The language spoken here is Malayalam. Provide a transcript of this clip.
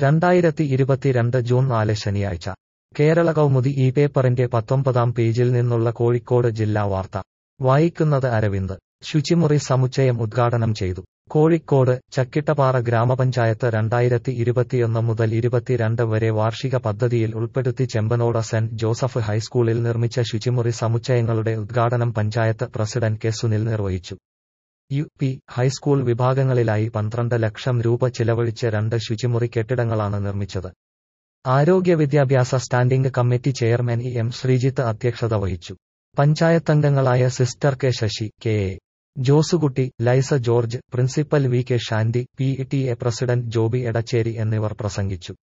രണ്ടായിരത്തി ഇരുപത്തിരണ്ട് ജൂൺ നാല് ശനിയാഴ്ച കേരള കൗമുദി ഈ പേപ്പറിന്റെ പത്തൊമ്പതാം പേജിൽ നിന്നുള്ള കോഴിക്കോട് ജില്ലാ വാർത്ത വായിക്കുന്നത് അരവിന്ദ് ശുചിമുറി സമുച്ചയം ഉദ്ഘാടനം ചെയ്തു കോഴിക്കോട് ചക്കിട്ടപ്പാറ ഗ്രാമപഞ്ചായത്ത് രണ്ടായിരത്തി ഇരുപത്തിയൊന്ന് മുതൽ ഇരുപത്തിരണ്ട് വരെ വാർഷിക പദ്ധതിയിൽ ഉൾപ്പെടുത്തി ചെമ്പനോട് സെന്റ് ജോസഫ് ഹൈസ്കൂളിൽ നിർമ്മിച്ച ശുചിമുറി സമുച്ചയങ്ങളുടെ ഉദ്ഘാടനം പഞ്ചായത്ത് പ്രസിഡന്റ് കെ സുനിൽ നിർവഹിച്ചു യു പി ഹൈസ്കൂൾ വിഭാഗങ്ങളിലായി പന്ത്രണ്ട് ലക്ഷം രൂപ ചിലവഴിച്ച് രണ്ട് ശുചിമുറി കെട്ടിടങ്ങളാണ് നിർമ്മിച്ചത് ആരോഗ്യ വിദ്യാഭ്യാസ standing committee chairman E M Sreejith അധ്യക്ഷത വഹിച്ചു പഞ്ചായത്തംഗങ്ങളായ sister K Sasi K A Josekutty Laisa George principal V K Shandy P T A president Joby Edachery എന്നിവർ പ്രസംഗിച്ചു